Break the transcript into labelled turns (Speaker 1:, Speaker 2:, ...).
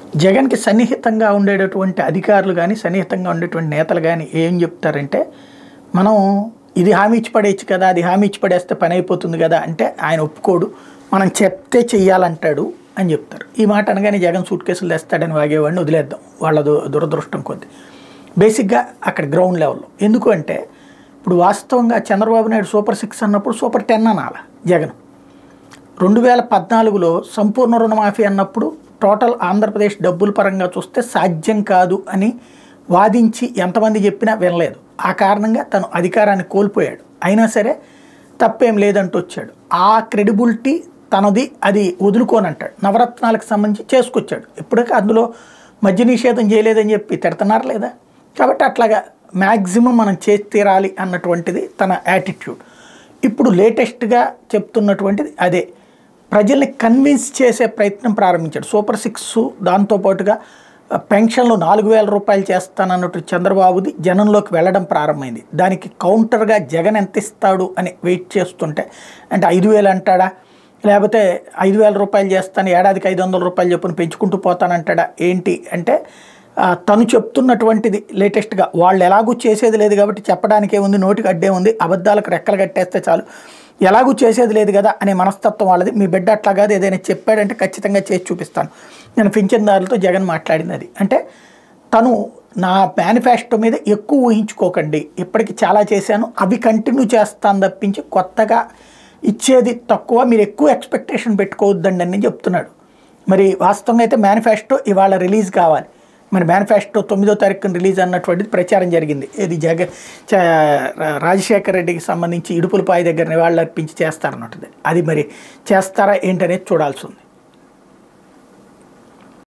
Speaker 1: జగన్కి సన్నిహితంగా ఉండేటటువంటి అధికారులు కానీ సన్నిహితంగా ఉండేటువంటి నేతలు కానీ ఏం చెప్తారంటే మనం ఇది హామీ ఇచ్చి పడేయచ్చు కదా అది హామీ ఇచ్చి పడేస్తే పని అయిపోతుంది కదా అంటే ఆయన ఒప్పుకోడు మనం చెప్తే చెయ్యాలంటాడు అని చెప్తారు ఈ మాట అనగానే జగన్ సూట్ కేసులు తెస్తాడని వాగేవాడిని వదిలేద్దాం వాళ్ళ దు- దురదృష్టం కొద్ది బేసిక్గా అక్కడ గ్రౌండ్ లెవెల్లో ఎందుకు అంటే ఇప్పుడు వాస్తవంగా చంద్రబాబు నాయుడు సూపర్ సిక్స్ అన్నప్పుడు సూపర్ టెన్ అనాల జగన్ రెండు వేల పద్నాలుగులో సంపూర్ణ రుణమాఫీ అన్నప్పుడు టోటల్ ఆంధ్రప్రదేశ్ డబ్బుల పరంగా చూస్తే సాధ్యం కాదు అని వాదించి ఎంతమంది చెప్పినా వినలేదు ఆ కారణంగా తను అధికారాన్ని కోల్పోయాడు అయినా సరే తప్పేం లేదంటూ వచ్చాడు ఆ క్రెడిబిలిటీ తనది అది వదులుకోనంటాడు నవరత్నాలకు సంబంధించి చేసుకొచ్చాడు ఇప్పటికీ అందులో మద్య నిషేధం చేయలేదని చెప్పి తిడుతున్నారు లేదా కాబట్టి అట్లాగా మ్యాక్సిమం మనం చేసి తీరాలి అన్నటువంటిది తన యాటిట్యూడ్ ఇప్పుడు లేటెస్ట్గా చెప్తున్నటువంటిది అదే ప్రజల్ని కన్విన్స్ చేసే ప్రయత్నం ప్రారంభించాడు సూపర్ సిక్స్ దాంతోపాటుగా పెన్షన్లు నాలుగు వేల రూపాయలు చేస్తానన్నట్టు చంద్రబాబుది జనంలోకి వెళ్ళడం ప్రారంభమైంది దానికి కౌంటర్గా జగన్ ఎంత ఇస్తాడు అని వెయిట్ చేస్తుంటే అంటే ఐదు వేలు అంటాడా లేకపోతే ఐదు వేల రూపాయలు చేస్తాను ఏడాదికి ఐదు వందల రూపాయలు చొప్పున పెంచుకుంటూ పోతానంటాడా ఏంటి అంటే ఆ, తను చెప్తున్నటువంటిది లేటెస్ట్గా వాళ్ళు ఎలాగూ చేసేది లేదు కాబట్టి చెప్పడానికి ఏముంది నోటికి అడ్డే ఉంది అబద్ధాలకు రెక్కలు కట్టేస్తే చాలు ఎలాగూ చేసేది లేదు కదా అనే మనస్తత్వం వాళ్ళది మీ బిడ్డ అట్లా కాదు ఏదైనా చెప్పాడంటే ఖచ్చితంగా చేసి చూపిస్తాను నేను పింఛన్దారులతో జగన్ మాట్లాడింది అది అంటే తను నా మేనిఫెస్టో మీద ఎక్కువ ఊహించుకోకండి ఇప్పటికి చాలా చేశాను అవి కంటిన్యూ చేస్తాను తప్పించి కొత్తగా ఇచ్చేది తక్కువ మీరు ఎక్కువ ఎక్స్పెక్టేషన్ పెట్టుకోవద్దండి అని చెప్తున్నాడు మరి వాస్తవంగా అయితే మేనిఫెస్టో ఇవాళ రిలీజ్ కావాలి మరి మేనిఫెస్టో తొమ్మిదో తారీఖున రిలీజ్ అన్నటువంటిది ప్రచారం జరిగింది ఇది జగ చ- రాజశేఖర రెడ్డికి సంబంధించి ఇడుపులపాయ దగ్గర నివాళులు అర్పించి చేస్తారన్నట్టుది అది మరి చేస్తారా ఏంటనేది చూడాల్సి ఉంది